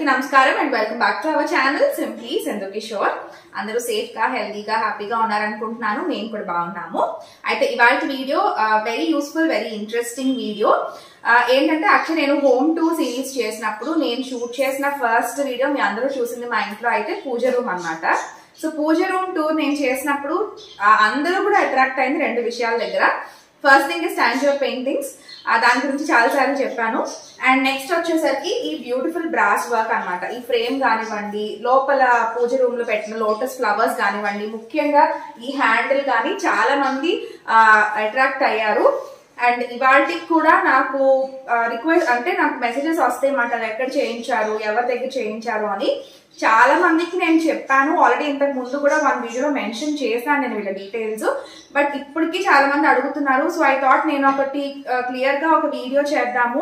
నమస్కారం and welcome back to our channel simply Sendu Kishore అందరూ safe గా హెల్దీగా హ్యాపీగా ఉన్నారనుకుంటున్నాను మేము కూడా బాగున్నాము అయితే ఇవాళ video very useful very interesting video ఏంటంటే యాక్చువల్లీ నేను హోమ్ టూ సిరీస్ చేసినప్పుడు నేను షూట్ చేసిన ఫస్ట్ వీడియో మీ అందరూ చూసింది మా ఇంట్లో అయితే పూజ రూమ్ అన్నమాట సో పూజ రూమ్ టూర్ నేను చేసినప్పుడు ఆ, అందరూ కూడా అట్రాక్ట్ అయింది రెండు విషయాల దగ్గర ఫస్ట్ థింగ్ స్టాండ్యూ పెయింటింగ్స్ దాని గురించి చాలా సార్లు చెప్పాను అండ్ నెక్స్ట్ వచ్చేసరికి ఈ బ్యూటిఫుల్ బ్రాస్ వర్క్ అన్నమాట ఈ ఫ్రేమ్ కానివ్వండి లోపల పూజ రూమ్ లో పెట్టిన లోటస్ ఫ్లవర్స్ కానివ్వండి ముఖ్యంగా ఈ హ్యాండిల్ కానీ చాలా మంది అట్రాక్ట్ అయ్యారు అండ్ ఇవాళకి కూడా నాకు రిక్వెస్ట్ అంటే నాకు మెసేజెస్ వస్తాయి మాట ఎక్కడ చేయించారు ఎవరి దగ్గర చేయించారు అని చాలా మందికి నేను చెప్పాను ఆల్రెడీ ఇంతకు ముందు కూడా వన్ వీడియోలో మెన్షన్ చేశాను నేను వీళ్ళ డీటెయిల్స్ బట్ ఇప్పటికీ చాలా మంది అడుగుతున్నారు సో ఐ థాట్ నేను ఒకటి క్లియర్ గా ఒక వీడియో చేద్దాము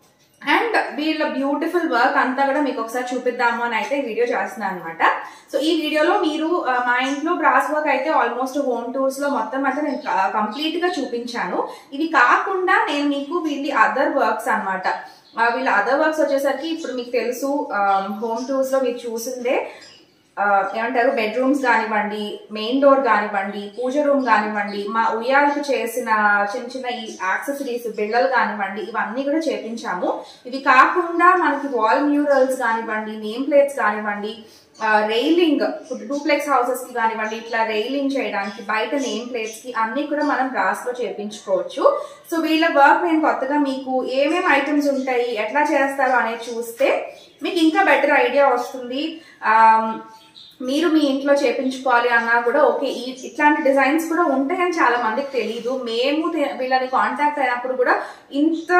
అండ్ వీళ్ళ బ్యూటిఫుల్ వర్క్ అంతా కూడా మీకు ఒకసారి చూపిద్దాము అని అయితే వీడియో చేస్తున్నాను అనమాట సో ఈ వీడియోలో మీరు ఆ, మా ఇంట్లో బ్రాస్ వర్క్ అయితే ఆల్మోస్ట్ హోమ్ టూర్స్ లో మొత్తం అయితే నేను కంప్లీట్ గా చూపించాను ఇవి కాకుండా నేను మీకు వీళ్ళ అదర్ వర్క్స్ అనమాట వీళ్ళ అదర్ వర్క్స్ వచ్చేసరికి ఇప్పుడు మీకు తెలుసు హోమ్ టూర్స్ లో మీరు చూసిందే ఆ, ఏమంటారు బెడ్రూమ్స్ కానివ్వండి మెయిన్ డోర్ కానివ్వండి పూజ రూమ్ కానివ్వండి మా ఉయ్యాలకు చేసిన చిన్న చిన్న ఈ యాక్సెసరీస్ బిళ్ళలు కానివ్వండి ఇవన్నీ కూడా చేపించాము ఇవి కాకుండా మనకి వాల్ మ్యూరల్స్ కానివ్వండి నేమ్ ప్లేట్స్ కానివ్వండి రైలింగ్ డూప్లెక్స్ హౌసెస్ కి కానివ్వండి ఇట్లా రైలింగ్ చేయడానికి బయట నేమ్ ప్లేట్స్ కి అన్ని కూడా మనం గ్రాస్ లో చేపించుకోవచ్చు సో వీళ్ళ వర్క్ నేను కొత్తగా మీకు ఏమేమి ఐటమ్స్ ఉంటాయి ఎట్లా చేస్తారు అనేది చూస్తే మీకు ఇంకా బెటర్ ఐడియా వస్తుంది ఆమ్, మీరు మీ ఇంట్లో చేపించుకోవాలి అన్నా కూడా ఓకే ఈ ఇట్లాంటి డిజైన్స్ కూడా ఉంటాయని చాలా మందికి తెలియదు మేము తె- వీళ్ళని కాంటాక్ట్ అయినప్పుడు కూడా ఇంత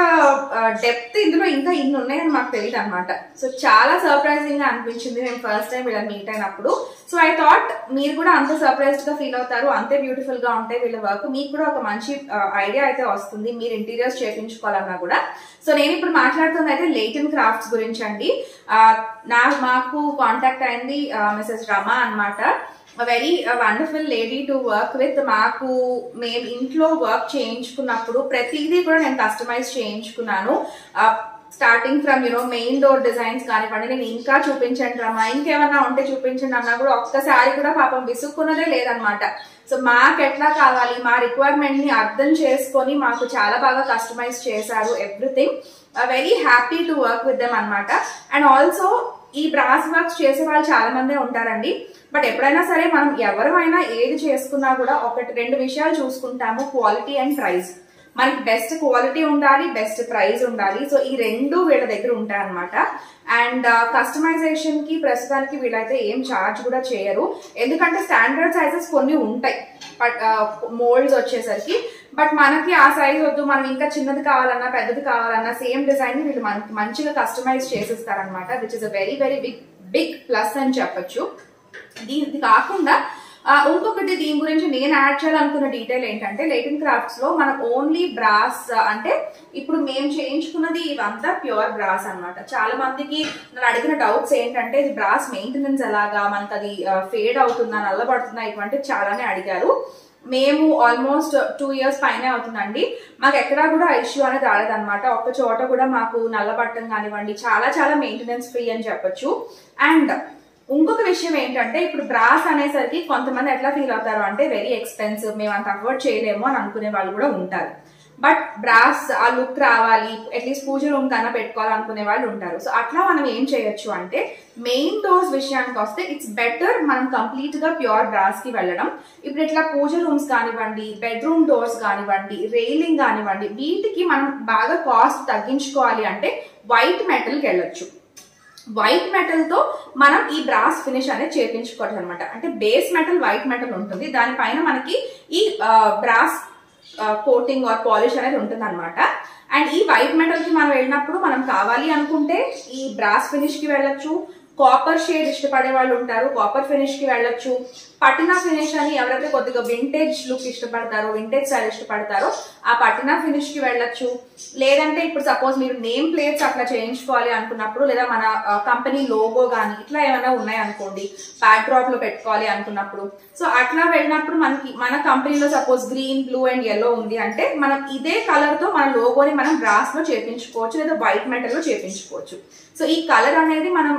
డెప్త్ ఇందులో ఇంకా ఇన్ని ఉన్నాయని మాకు తెలియదు అనమాట సో చాలా సర్ప్రైజింగ్ గా అనిపించింది మేము ఫస్ట్ టైం వీళ్ళని మీట్ అయినప్పుడు సో ఐ థాట్ మీరు కూడా అంత సర్ప్రైజ్డ్ గా ఫీల్ అవుతారు అంతే బ్యూటిఫుల్ గా ఉంటాయి వీళ్ళ వర్క్ మీకు కూడా ఒక మంచి ఐడియా అయితే వస్తుంది మీరు ఇంటీరియర్స్ చేపించుకోవాలన్నా కూడా సో నేను ఇప్పుడు మాట్లాడుతుంది అయితే లేటన్ క్రాఫ్ట్స్ గురించి అండి ఆ, నా మాకు కాంటాక్ట్ అయింది మిసెస్ రమ అన్నమాట very wonderful lady to work with మాకు మేము ఇంట్లో వర్క్ చేయించుకున్నప్పుడు ప్రతిదీ కూడా నేను కస్టమైజ్ చేయించుకున్నాను starting from you know main door designs కానివ్వండి నేను ఇంకా చూపించండి రమ్మా ఇంకేమన్నా ఉంటే చూపించండి అన్నా కూడా ఒక్కసారి కూడా పాపం విసుక్కున్నదే లేదనమాట సో మాకు ఎట్లా కావాలి మా రిక్వైర్మెంట్ ని అర్థం చేసుకొని మాకు చాలా బాగా కస్టమైజ్ చేశారు everything very happy to work with them అనమాట అండ్ ఆల్సో ఈ బ్రాస్ వర్క్స్ చేసే వాళ్ళు చాలా మందే ఉంటారండి బట్ ఎప్పుడైనా సరే మనం ఎవరైనా ఏది చేసుకున్నా కూడా ఒకటి రెండు విషయాలు చూసుకుంటాము క్వాలిటీ అండ్ ప్రైస్ మనకి బెస్ట్ క్వాలిటీ ఉండాలి బెస్ట్ ప్రైస్ ఉండాలి సో ఈ రెండు వీళ్ళ దగ్గర ఉంటాయి అనమాట అండ్ కస్టమైజేషన్ కి ప్రస్తుతానికి వీళ్ళైతే ఏం ఛార్జ్ కూడా చేయరు ఎందుకంటే స్టాండర్డ్ సైజెస్ కొన్ని ఉంటాయి బట్ మోల్డ్స్ వచ్చేసరికి బట్ మనకి ఆ సైజ్ వద్దు మనం ఇంకా చిన్నది కావాలన్నా పెద్దది కావాలన్నా సేమ్ డిజైన్ ని వీళ్ళు మనకి మంచిగా కస్టమైజ్ చేసిస్తారనమాట which is a very very big big plus అని చెప్పొచ్చు దీని కాకుండా ఆ, ఇంకొకటి దీని గురించి నేను యాడ్ చేయాలనుకున్న డీటెయిల్ ఏంటంటే లేటన్ క్రాఫ్ట్స్ లో మనం ఓన్లీ బ్రాస్ అంటే ఇప్పుడు మేము చేయించుకున్నది ఇవంతా ప్యూర్ బ్రాస్ అన్నమాట చాలా మందికి నన్ను అడిగిన డౌట్స్ ఏంటంటే ఇది బ్రాస్ మెయింటెనెన్స్ ఎలాగా మనకి అది ఫేడ్ అవుతుందా నల్లబడుతుందా ఇటువంటి చాలానే అడిగారు మేము ఆల్మోస్ట్ టూ ఇయర్స్ పైనే అవుతుందండి మాకు ఎక్కడా కూడా ఇష్యూ అనేది రాలేదన్నమాట ఒక్క చోట కూడా మాకు నల్లబట్టం కానివ్వండి చాలా చాలా మెయింటెనెన్స్ ఫ్రీ అని చెప్పొచ్చు అండ్ ఇంకొక విషయం ఏంటంటే ఇప్పుడు బ్రాస్ అనేసరికి కొంతమంది ఎట్లా ఫీల్ అవుతారు అంటే వెరీ ఎక్స్పెన్సివ్ మేము అంత అఫోర్డ్ చేయలేము అని అనుకునే వాళ్ళు కూడా ఉంటారు బట్ బ్రాస్ ఆ లుక్ రావాలి అట్లీస్ట్ పూజ రూమ్ కన్నా పెట్టుకోవాలనుకునే వాళ్ళు ఉంటారు సో అట్లా మనం ఏం చేయొచ్చు అంటే మెయిన్ డోర్స్ విషయానికి వస్తే ఇట్స్ బెటర్ మనం కంప్లీట్ గా ప్యూర్ బ్రాస్ కి వెళ్ళడం ఇప్పుడు ఇట్లా పూజ రూమ్స్ కానివ్వండి బెడ్రూమ్ డోర్స్ కానివ్వండి రైలింగ్ కానివ్వండి వీటికి మనం బాగా కాస్ట్ తగ్గించుకోవాలి అంటే వైట్ మెటల్కి వెళ్ళొచ్చు వైట్ మెటల్ తో మనం ఈ బ్రాస్ ఫినిష్ అనేది చేపించుకోవచ్చు అనమాట అంటే బేస్ మెటల్ వైట్ మెటల్ ఉంటుంది దానిపైన మనకి ఈ బ్రాస్ కోటింగ్ ఆర్ పాలిష్ అనేది ఉంటుంది అనమాట అండ్ ఈ వైట్ మెటల్ కి మనం వెళ్ళినప్పుడు మనం కావాలి అనుకుంటే ఈ బ్రాస్ ఫినిష్ కి వెళ్ళొచ్చు కాపర్ షేడ్ ఇష్టపడే వాళ్ళు ఉంటారు కాపర్ ఫినిష్ కి వెళ్ళొచ్చు పటినా ఫినిష్ అని ఎవరైతే కొద్దిగా వింటేజ్ లుక్ ఇష్టపడతారో వింటేజ్ స్టైల్ ఇష్టపడతారో ఆ పటినా ఫినిష్ కి వెళ్ళొచ్చు లేదంటే ఇప్పుడు సపోజ్ మీరు నేమ్ ప్లేట్స్ అట్లా చేయించుకోవాలి అనుకున్నప్పుడు లేదా మన కంపెనీ లోగో కానీ ఇట్లా ఏమైనా ఉన్నాయి అనుకోండి బ్యాక్ డ్రాప్ లో పెట్టుకోవాలి అనుకున్నప్పుడు సో అట్లా వెళ్ళినప్పుడు మనకి మన కంపెనీలో suppose green blue and yellow ఉంది అంటే మనం ఇదే కలర్ తో మన లోగోని మనం బ్రాస్ లో చేపించుకోవచ్చు లేదా వైట్ మెటల్ లో చేపించుకోవచ్చు సో ఈ కలర్ అనేది మనం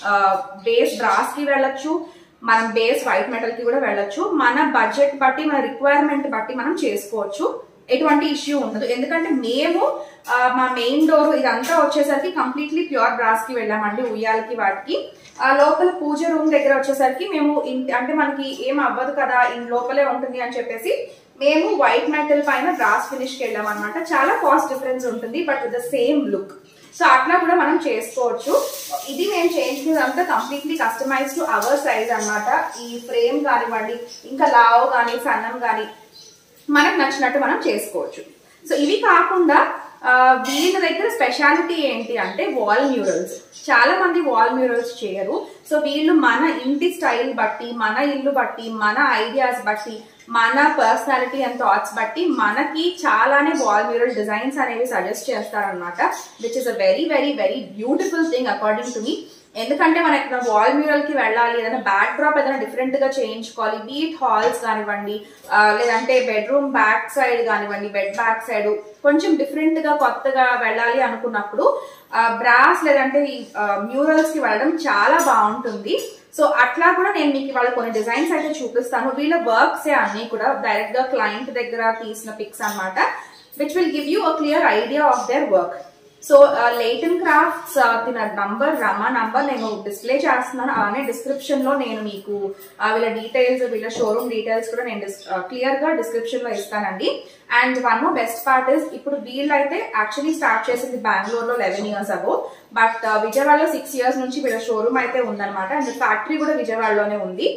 బేస్ బ్రాస్ కి వెళ్ళొచ్చు మనం బేస్ వైట్ మెటల్ కి కూడా వెళ్ళొచ్చు మన బడ్జెట్ బట్టి మన రిక్వైర్మెంట్ బట్టి మనం చేసుకోవచ్చు ఎటువంటి ఇష్యూ ఉండదు ఎందుకంటే మేము ఆ, మా మెయిన్ డోర్ ఇదంతా వచ్చేసరికి కంప్లీట్లీ ప్యూర్ బ్రాస్ కి వెళ్ళామండి ఉయ్యాలకి వాటికి ఆ లోపల పూజ రూమ్ దగ్గర వచ్చేసరికి మేము ఇంటి అంటే మనకి ఏం అవ్వదు కదా ఇన్ లోపలే ఉంటుంది అని చెప్పేసి మేము వైట్ మెటల్ పైన బ్రాస్ ఫినిష్ కి వెళ్ళాం అనమాట చాలా కాస్ట్ డిఫరెన్స్ ఉంటుంది but with the same look so అట్లా కూడా మనం చేసుకోవచ్చు ఇది మేము చేయించినదంతా completely customize to our size అన్నమాట ఈ ఫ్రేమ్ కానివ్వండి ఇంకా లావు కానీ సన్నం కానీ మనకు నచ్చినట్టు మనం చేసుకోవచ్చు సో ఇవి కాకుండా ఆ, వీళ్ళ దగ్గర స్పెషాలిటీ ఏంటి అంటే వాల్ మ్యూరల్స్ చాలా మంది వాల్ మ్యూరల్స్ చేయరు సో వీళ్ళు మన ఇంటి స్టైల్ బట్టి మన ఇల్లు బట్టి మన ఐడియాస్ బట్టి మన పర్సనాలిటీ అండ్ థాట్స్ బట్టి మనకి చాలానే వాల్ మ్యూరల్ డిజైన్స్ అనేవి సజెస్ట్ చేస్తారనమాట which is a very very very beautiful thing according to మీ ఎందుకంటే మనం ఇక్కడ వాల్ మ్యూరల్ కి వెళ్ళాలి ఏదైనా బ్యాక్ డ్రాప్ ఏదైనా డిఫరెంట్ గా చేయించుకోవాలి బీట్ హాల్స్ కానివ్వండి ఆ, లేదంటే బెడ్రూమ్ బ్యాక్ సైడ్ కానివ్వండి బెడ్ బ్యాక్ సైడ్ కొంచెం డిఫరెంట్ గా కొత్తగా వెళ్ళాలి అనుకున్నప్పుడు బ్రాస్ లేదంటే ఈ మ్యూరల్స్ కి వెళ్ళడం చాలా బాగుంటుంది సో అట్లా కూడా నేను మీకు ఇవాళ కొన్ని డిజైన్స్ అయితే చూపిస్తాను వీళ్ళ వర్క్స్ అన్ని కూడా డైరెక్ట్ గా క్లయింట్ దగ్గర తీసిన పిక్స్ అన్నమాట which will give you a clear idea of their work so Leighton crafts దీని నంబర్ రమా నంబర్ నేను డిస్ప్లే చేస్తున్నాను అలానే డిస్క్రిప్షన్ లో నేను మీకు ఆ, వీళ్ళ డీటెయిల్స్ వీళ్ళ షోరూమ్ డీటెయిల్స్ కూడా నేను క్లియర్ గా డిస్క్రిప్షన్ లో ఇస్తానండి and one more best part is ఇప్పుడు వీళ్ళైతే యాక్చువల్లీ స్టార్ట్ చేసింది బెంగళూరు లో లెవెన్ ఇయర్స్ అగో బట్ విజయవాడలో సిక్స్ ఇయర్స్ నుంచి వీళ్ళ షోరూమ్ అయితే ఉందన్నమాట అండ్ ఫ్యాక్టరీ కూడా విజయవాడలోనే ఉంది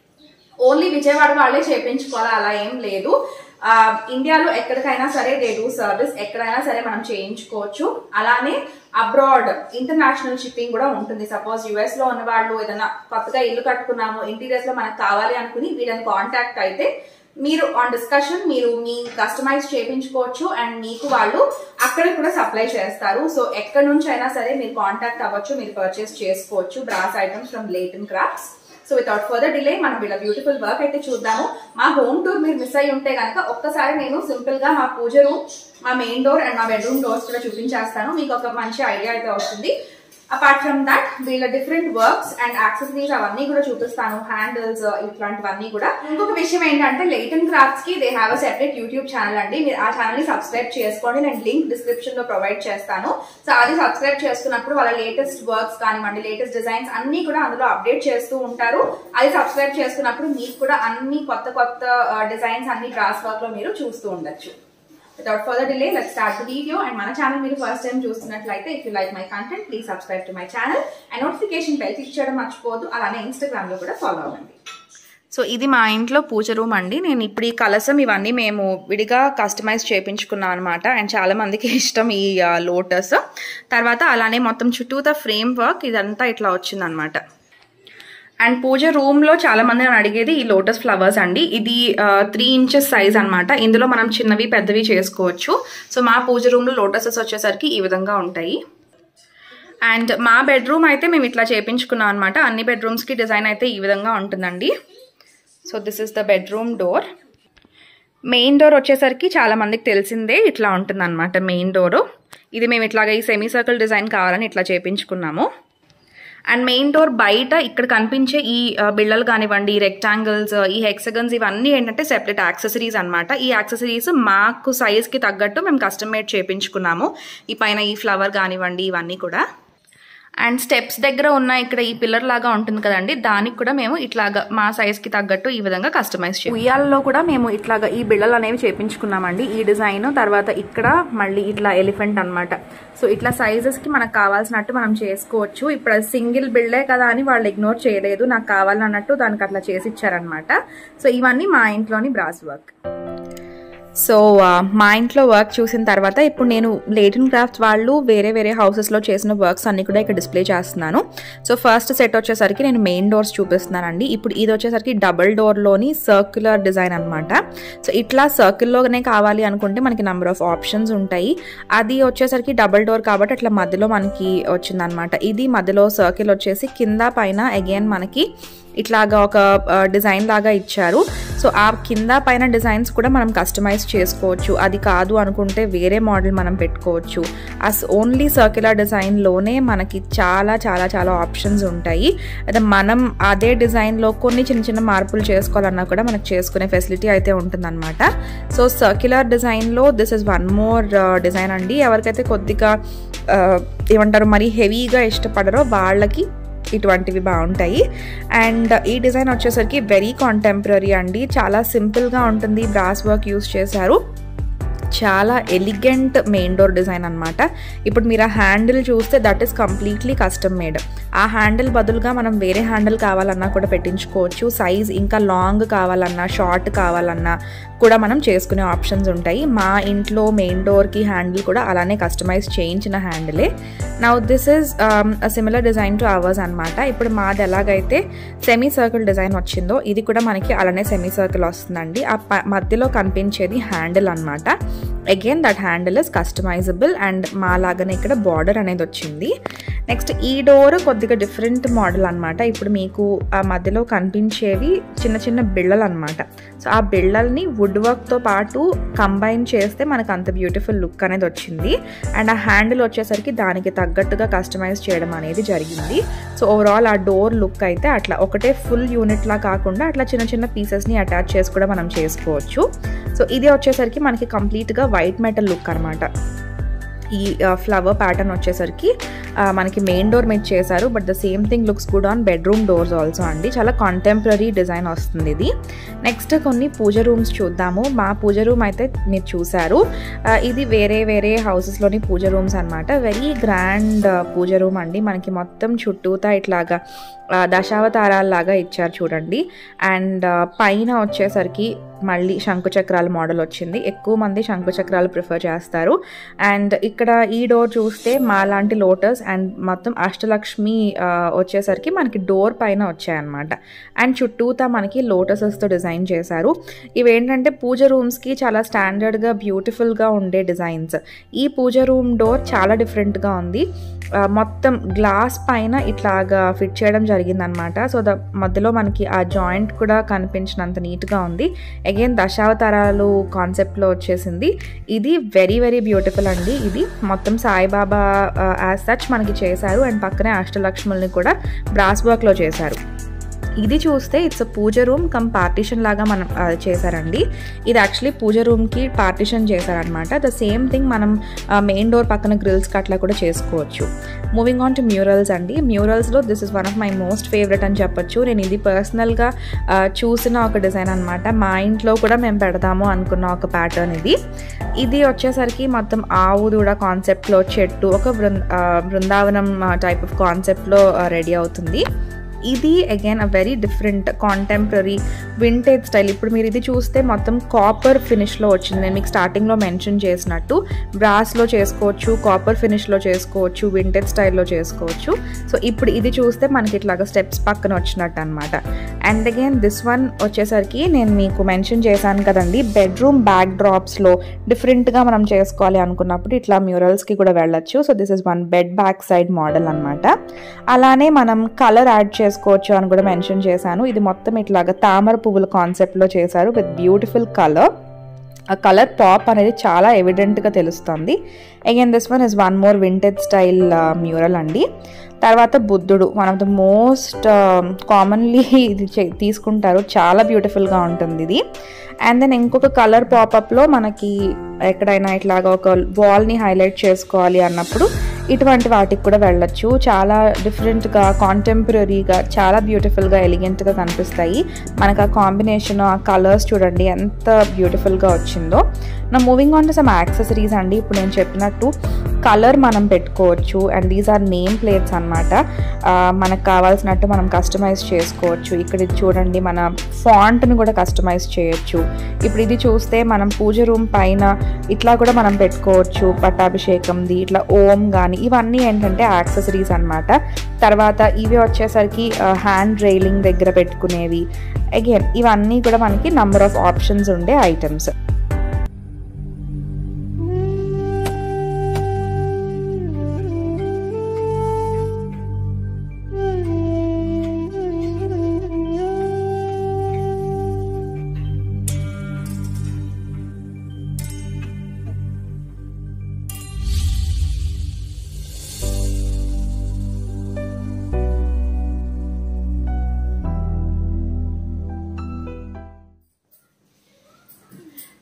ఓన్లీ విజయవాడ వాళ్ళే చేపించుకోవాలి అలా ఏం లేదు ఆ, ఇండియాలో ఎక్కడికైనా సరే దే డూ సర్వీస్ ఎక్కడైనా సరే మనం చేయించుకోవచ్చు అలానే అబ్రాడ్ ఇంటర్నేషనల్ షిప్పింగ్ కూడా ఉంటుంది సపోజ్ యుఎస్ లో ఉన్న వాళ్ళు ఏదైనా కొత్తగా ఇల్లు కట్టుకున్నాము ఇంటీరియర్స్ లో మనకు కావాలి అనుకుని వీళ్ళని కాంటాక్ట్ అయితే మీరు ఆన్ డిస్కషన్ మీరు మీ కస్టమైజ్ చేయించుకోవచ్చు అండ్ మీకు వాళ్ళు అక్కడ కూడా సప్లై చేస్తారు సో ఎక్కడి నుంచి అయినా సరే మీరు కాంటాక్ట్ అవ్వచ్చు మీరు పర్చేస్ చేసుకోవచ్చు brass items from Leighton crafts so without further delay మనం వీళ్ళ బ్యూటిఫుల్ వర్క్ అయితే చూద్దాము మా హోమ్ టూర్ మీరు మిస్ అయ్యి ఉంటే కనుక ఒక్కసారి నేను సింపుల్ గా మా పూజ రూమ్ మా మెయిన్ డోర్ అండ్ మా బెడ్రూమ్ డోర్స్ కూడా చూపించేస్తాను మీకు ఒక మంచి ఐడియా అయితే వస్తుంది అపార్ట్ ఫ్రమ్ దట్ వీళ్ళ డిఫరెంట్ వర్క్స్ అండ్ యాక్సెసరీస్ అవన్నీ కూడా చూపిస్తాను హ్యాండిల్స్ ఇట్లాంటివన్నీ కూడా ఇంకొక విషయం ఏంటంటే లేటన్ క్రాఫ్ట్స్ కి they have a separate YouTube channel అండి మీరు ఆ ఛానల్ ని సబ్స్క్రైబ్ చేసుకోండి నేను లింక్ డిస్క్రిప్షన్ లో ప్రొవైడ్ చేస్తాను సో అది సబ్స్క్రైబ్ చేసుకున్నప్పుడు వాళ్ళ లేటెస్ట్ వర్క్స్ కానివ్వండి లేటెస్ట్ డిజైన్స్ అన్ని కూడా అందులో అప్డేట్ చేస్తూ ఉంటారు అది సబ్స్క్రైబ్ చేసుకున్నప్పుడు మీకు కూడా అన్ని కొత్త కొత్త డిజైన్స్ అన్ని బ్రాస్ వర్క్ లో మీరు చూస్తూ ఉండొచ్చు without further delay let start the video and మన ఛానల్ మీరు ఫస్ట్ టైం చూస్తున్నట్లయితే if you like my content please subscribe to my channel and notification bell click చేయడం మర్చిపోవద్దు అలానే ఇన్స్టాగ్రామ్ లో కూడా ఫాలో అవ్వండి సో ఇది మా ఇంట్లో పూజ రూమ్ అండి నేను ఇప్పుడు ఈ కలసం ఇవన్నీ మేము విడిగా కస్టమైజ్ చేయించుకున్నాం అనమాట అండ్ చాలా మందికి ఇష్టం ఈ లోటస్ తర్వాత అలానే మొత్తం చుట్టూతా ఫ్రేమ్ వర్క్ ఇదంతా ఇట్లా వచ్చిందనమాట అండ్ పూజ రూమ్ లో చాలా మంది నన్ను అడిగేది ఈ లోటస్ ఫ్లవర్స్ అండి ఇది త్రీ ఇంచెస్ సైజ్ అన్నమాట ఇందులో మనం చిన్నవి పెద్దవి చేసుకోవచ్చు సో మా పూజ రూమ్ లో లోటసెస్ వచ్చేసరికి ఈ విధంగా ఉంటాయి అండ్ మా బెడ్రూమ్ అయితే మేము ఇట్లా చేపించుకున్నాం అనమాట అన్ని బెడ్రూమ్స్ కి డిజైన్ అయితే ఈ విధంగా ఉంటుందండి so this is the bedroom door main door వచ్చేసరికి చాలా మందికి తెలిసిందే ఇట్లా ఉంటుంది అనమాట మెయిన్ డోర్ ఇది మేము ఇట్లాగా ఈ సెమీ సర్కిల్ డిజైన్ కావాలని ఇట్లా చేపించుకున్నాము అండ్ మెయిన్ డోర్ బయట ఇక్కడ కనిపించే ఈ ఆ, బిళ్ళలు కానివ్వండి ఈ రెక్టాంగిల్స్ ఈ హెక్సగన్స్ ఇవన్నీ ఏంటంటే సెపరేట్ యాక్సెసరీస్ అన్నమాట ఈ యాక్సెసరీస్ మాకు సైజ్కి తగ్గట్టు మేము కస్టమ్ మేడ్ చేపించుకున్నాము ఈ పైన ఈ ఫ్లవర్ కానివ్వండి ఇవన్నీ కూడా అండ్ స్టెప్స్ దగ్గర ఉన్న ఇక్కడ ఈ పిల్లర్ లాగా ఉంటుంది కదండి దానికి కూడా మేము ఇట్లాగా మా సైజ్ కి తగ్గట్టు ఈ విధంగా కస్టమైజ్ చేయాలి ఉయ్యాలలో కూడా మేము ఇట్లాగా ఈ బిళ్ళలు అనేవి చేపించుకున్నామండి ఈ డిజైన్ తర్వాత ఇక్కడ మళ్ళీ ఇట్లా ఎలిఫెంట్ అన్నమాట సో ఇట్లా సైజెస్ కి మనకు కావాల్సినట్టు మనం చేసుకోవచ్చు ఇప్పుడు అది సింగిల్ బిల్డే కదా అని వాళ్ళు ఇగ్నోర్ చేయలేదు నాకు కావాలన్నట్టు దానికి అట్లా చేసి ఇచ్చారనమాట సో ఇవన్నీ మా ఇంట్లోని బ్రాస్ వర్క్ సో ఆ, మా ఇంట్లో వర్క్ చూసిన తర్వాత ఇప్పుడు నేను లేటన్ క్రాఫ్ట్స్ వాళ్ళు వేరే వేరే హౌసెస్లో చేసిన వర్క్స్ అన్ని కూడా ఇక్కడ డిస్ప్లే చేస్తున్నాను సో ఫస్ట్ సెట్ వచ్చేసరికి నేను మెయిన్ డోర్స్ చూపిస్తున్నానండి ఇప్పుడు ఇది వచ్చేసరికి డబుల్ డోర్లోని సర్క్యులర్ డిజైన్ అనమాట సో ఇట్లా సర్కిల్లోనే కావాలి అనుకుంటే మనకి నెంబర్ ఆఫ్ ఆప్షన్స్ ఉంటాయి అది వచ్చేసరికి డబుల్ డోర్ కాబట్టి అట్లా మధ్యలో మనకి వచ్చిందనమాట ఇది మధ్యలో సర్కిల్ వచ్చేసి కింద పైన అగైన్ మనకి ఇట్లాగా ఒక డిజైన్ లాగా ఇచ్చారు సో సో ఆ కింద పైన డిజైన్స్ కూడా మనం కస్టమైజ్ చేసుకోవచ్చు అది కాదు అనుకుంటే వేరే మోడల్ మనం పెట్టుకోవచ్చు ఆ ఓన్లీ సర్క్యులర్ డిజైన్లోనే మనకి చాలా చాలా చాలా ఆప్షన్స్ ఉంటాయి అయితే మనం అదే డిజైన్లో కొన్ని చిన్న చిన్న మార్పులు చేసుకోవాలన్నా కూడా మనకు చేసుకునే ఫెసిలిటీ అయితే ఉంటుందన్నమాట సో సర్క్యులర్ డిజైన్లో this is one more design అండి ఎవరికైతే కొద్దిగా ఏమంటారు మరీ హెవీగా ఇష్టపడరో వాళ్ళకి ఇటువంటివి బాగుంటాయి అండ్ ఈ డిజైన్ వచ్చేసరికి వెరీ కాంటెంపరీ అండి చాలా సింపుల్గా ఉంటుంది బ్రాస్ వర్క్ యూస్ చేశారు చాలా ఎలిగెంట్ మెయిన్ డోర్ డిజైన్ అనమాట ఇప్పుడు మీరు ఆ హ్యాండిల్ చూస్తే that is completely custom made ఆ హ్యాండిల్ బదులుగా మనం వేరే హ్యాండిల్ కావాలన్నా కూడా పెట్టించుకోవచ్చు సైజ్ ఇంకా లాంగ్ కావాలన్నా షార్ట్ కావాలన్నా కూడా మనం చేసుకునే ఆప్షన్స్ ఉంటాయి మా ఇంట్లో మెయిన్ డోర్కి హ్యాండిల్ కూడా అలానే కస్టమైజ్ చేయించిన హ్యాండిలే now this is similar design to ours అనమాట ఇప్పుడు మాది ఎలాగైతే సెమీ సర్కిల్ డిజైన్ వచ్చిందో ఇది కూడా మనకి అలానే సెమీ సర్కిల్ వస్తుందండి ఆ మధ్యలో కనిపించేది హ్యాండిల్ అనమాట again that handle is customizable and మా లాగానే ఇక్కడ బార్డర్ అనేది వచ్చింది నెక్స్ట్ ఈ డోర్ కొద్దిగా డిఫరెంట్ మోడల్ అనమాట ఇప్పుడు మీకు ఆ మధ్యలో కనిపించేవి చిన్న చిన్న బిళ్ళలు అనమాట సో ఆ బిళ్ళల్ని వుడ్ వర్క్తో పాటు కంబైన్ చేస్తే మనకు అంత బ్యూటిఫుల్ లుక్ అనేది వచ్చింది అండ్ ఆ హ్యాండిల్ వచ్చేసరికి దానికి తగ్గట్టుగా కస్టమైజ్ చేయడం అనేది జరిగింది సో ఓవరాల్ ఆ డోర్ లుక్ అయితే అట్లా ఒకటే ఫుల్ యూనిట్లా కాకుండా అట్లా చిన్న చిన్న పీసెస్ని అటాచ్ చేసి కూడా మనం చేసుకోవచ్చు సో ఇది వచ్చేసరికి మనకి కంప్లీట్గా వైట్ మెటల్ లుక్ అనమాట ఈ ఫ్లవర్ ప్యాటర్న్ వచ్చేసరికి మనకి మెయిన్ డోర్ మీద చేశారు but the same thing looks good on bedroom doors also అండి చాలా కాంటెంపరీ డిజైన్ వస్తుంది ఇది నెక్స్ట్ కొన్ని పూజ రూమ్స్ చూద్దాము మా పూజ రూమ్ అయితే మీరు చూసారు ఇది వేరే వేరే హౌసెస్లోని పూజ రూమ్స్ అనమాట వెరీ గ్రాండ్ పూజ రూమ్ అండి మనకి మొత్తం చుట్టూతా ఇట్లాగా దశావతారాల్లాగా ఇచ్చారు చూడండి అండ్ పైన వచ్చేసరికి మళ్ళీ శంకుచక్రాల మోడల్ వచ్చింది ఎక్కువ మంది శంకుచక్రాలు ప్రిఫర్ చేస్తారు అండ్ ఇక్కడ ఈ డోర్ చూస్తే మా లాంటి లోటస్ అండ్ మొత్తం అష్టలక్ష్మి వచ్చేసరికి మనకి డోర్ పైన వచ్చాయన్నమాట అండ్ చుట్టూతా మనకి లోటసెస్తో డిజైన్ చేశారు ఇవేంటంటే పూజ రూమ్స్కి చాలా స్టాండర్డ్గా బ్యూటిఫుల్గా ఉండే డిజైన్స్ ఈ పూజ రూమ్ డోర్ చాలా డిఫరెంట్గా ఉంది మొత్తం గ్లాస్ పైన ఇట్లాగా ఫిట్ చేయడం జరిగిందనమాట సో ద మధ్యలో మనకి ఆ జాయింట్ కూడా కనిపించినంత నీట్గా ఉంది అగైన్ దశావతారాలు కాన్సెప్ట్లో వచ్చేసింది ఇది వెరీ వెరీ బ్యూటిఫుల్ అండి ఇది మొత్తం సాయిబాబా యాజ్ సచ్ మనకి చేశారు అండ్ పక్కనే అష్టలక్ష్ముల్ని కూడా బ్రాస్ వర్క్లో చేశారు ఇది చూస్తే it's puja room come partition లాగా మనం చేశారండి ఇది యాక్చువల్లీ పూజ రూమ్కి పార్టీషన్ చేశారనమాట ద సేమ్ థింగ్ మనం మెయిన్ డోర్ పక్కన గ్రిల్స్ అట్లా కూడా చేసుకోవచ్చు మూవింగ్ ఆన్ టు మ్యూరల్స్ అండి మ్యూరల్స్లో this is one of my most favourite అని చెప్పొచ్చు నేను ఇది పర్సనల్గా చూసిన ఒక డిజైన్ అనమాట మా ఇంట్లో కూడా మేము పెడదాము అనుకున్న ఒక ప్యాటర్న్ ఇది ఇది వచ్చేసరికి మొత్తం ఆవు దూడ కాన్సెప్ట్లో చెట్టు ఒక బృందావనం టైప్ ఆఫ్ కాన్సెప్ట్లో రెడీ అవుతుంది ఇది again a very different contemporary vintage style ఇప్పుడు మీరు ఇది చూస్తే మొత్తం కాపర్ ఫినిష్లో వచ్చింది నేను మీకు స్టార్టింగ్లో మెన్షన్ చేసినట్టు బ్రాస్లో చేసుకోవచ్చు కాపర్ ఫినిష్లో చేసుకోవచ్చు వింటేజ్ స్టైల్లో చేసుకోవచ్చు సో ఇప్పుడు ఇది చూస్తే మనకి ఇట్లాగా స్టెప్స్ పక్కన వచ్చినట్టు అనమాట అండ్ అగైన్ దిస్ వన్ వచ్చేసరికి నేను మీకు మెన్షన్ చేశాను కదండి బెడ్రూమ్ బ్యాక్ డ్రాప్స్లో డిఫరెంట్గా మనం చేసుకోవాలి అనుకున్నప్పుడు ఇట్లా మ్యూరల్స్కి కూడా వెళ్ళొచ్చు so this is one bed back side model అనమాట అలానే మనం కలర్ యాడ్ చేసుకోవచ్చు అని కూడా మెన్షన్ చేశాను ఇది మొత్తం ఇట్లాగా తామర పువ్వుల కాన్సెప్ట్లో చేశారు విత్ బ్యూటిఫుల్ కలర్ ఆ కలర్ పాప్ అనేది చాలా ఎవిడెంట్గా తెలుస్తుంది again this one is one more vintage style mural అండి తర్వాత బుద్ధుడు one of the most commonly ఇది తీసుకుంటారు చాలా బ్యూటిఫుల్గా ఉంటుంది ఇది అండ్ దెన్ ఇంకొక కలర్ పాపప్లో మనకి ఎక్కడైనా ఇట్లాగా ఒక వాల్ని హైలైట్ చేసుకోవాలి అన్నప్పుడు ఇటువంటి వాటికి కూడా వెళ్ళొచ్చు చాలా డిఫరెంట్గా కాంటెంపరీగా చాలా బ్యూటిఫుల్గా ఎలిగెంట్గా కనిపిస్తాయి మనకు ఆ కాంబినేషన్ ఆ కలర్స్ చూడండి ఎంత బ్యూటిఫుల్గా వచ్చిందో నా moving on to some accessories అండి ఇప్పుడు నేను చెప్పినట్టు కలర్ మనం పెట్టుకోవచ్చు and these are name plates అనమాట మనకు కావాల్సినట్టు మనం కస్టమైజ్ చేసుకోవచ్చు ఇక్కడ ఇది చూడండి మన ఫాంట్ని కూడా కస్టమైజ్ చేయొచ్చు ఇప్పుడు ఇది చూస్తే మనం పూజ రూమ్ పైన ఇట్లా కూడా మనం పెట్టుకోవచ్చు పట్టాభిషేకంది ఇట్లా ఓం కానీ ఇవన్నీ ఏంటంటే యాక్సెసరీస్ అనమాట తర్వాత ఇవి వచ్చేసరికి హ్యాండ్ రైలింగ్ దగ్గర పెట్టుకునేవి అగైన్ ఇవన్నీ కూడా మనకి నంబర్ ఆఫ్ ఆప్షన్స్ ఉండే ఐటమ్స్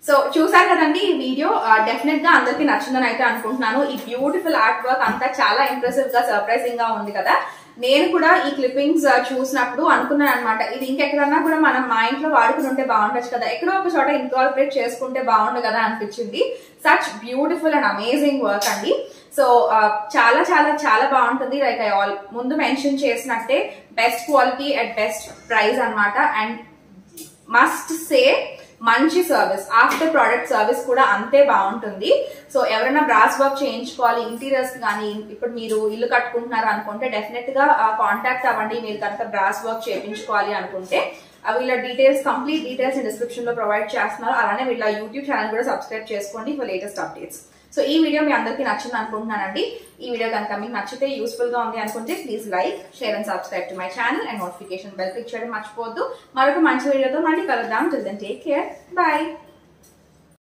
సో చూసారు కదండి ఈ వీడియో డెఫినెట్ గా అందరికి నచ్చిందని అయితే అనుకుంటున్నాను ఈ బ్యూటిఫుల్ ఆర్ట్ వర్క్ అంతా చాలా ఇంప్రెసివ్ గా సర్ప్రైజింగ్ గా ఉంది కదా నేను కూడా ఈ క్లిప్పింగ్స్ చూసినప్పుడు అనుకున్నాను అనమాట ఇది ఇంకెక్కడన్నా కూడా మనం మా ఇంట్లో వాడుకుని ఉంటే బాగుండొచ్చు కదా ఎక్కడో ఒక చోట ఇన్కార్పొరేట్ చేసుకుంటే బాగుండు కదా అనిపించింది such beautiful and amazing work అండి సో చాలా చాలా చాలా బాగుంటుంది లైక్ ఐ ఆల్ ముందు మెన్షన్ చేసినట్టే best quality at best price అన్నమాట అండ్ మస్ట్ సే మంచి సర్వీస్ ఆఫ్టర్ ప్రోడక్ట్ సర్వీస్ కూడా అంతే బాగుంటుంది సో ఎవరైనా బ్రాస్ వర్క్ చేయించుకోవాలి ఇంటీరియర్స్ కానీ ఇప్పుడు మీరు ఇల్లు కట్టుకుంటున్నారు అనుకుంటే డెఫినెట్ గా కాంటాక్ట్ అవ్వండి మీరు కనుక బ్రాస్ వర్క్ చేయించుకోవాలి అనుకుంటే ఆ వీళ్ళ డీటెయిల్స్ కంప్లీట్ డీటెయిల్స్ డిస్క్రిప్షన్ లో ప్రొవైడ్ చేస్తున్నారు అలానే వీళ్ళ యూట్యూబ్ ఛానల్ కూడా సబ్స్క్రైబ్ చేసుకోండి ఫర్ లేటెస్ట్ అప్డేట్స్ సో ఈ వీడియో మీ అందరికీ నచ్చింది అనుకుంటున్నానండి ఈ వీడియో కనుక మీకు నచ్చితే యూస్ఫుల్ గా ఉంది అనుకుంటే please like share and subscribe to my channel and notification bell click చేయడం మర్చిపోవద్దు మరొక మంచి వీడియోతో మళ్ళీ కలుద్దాం till then take care bye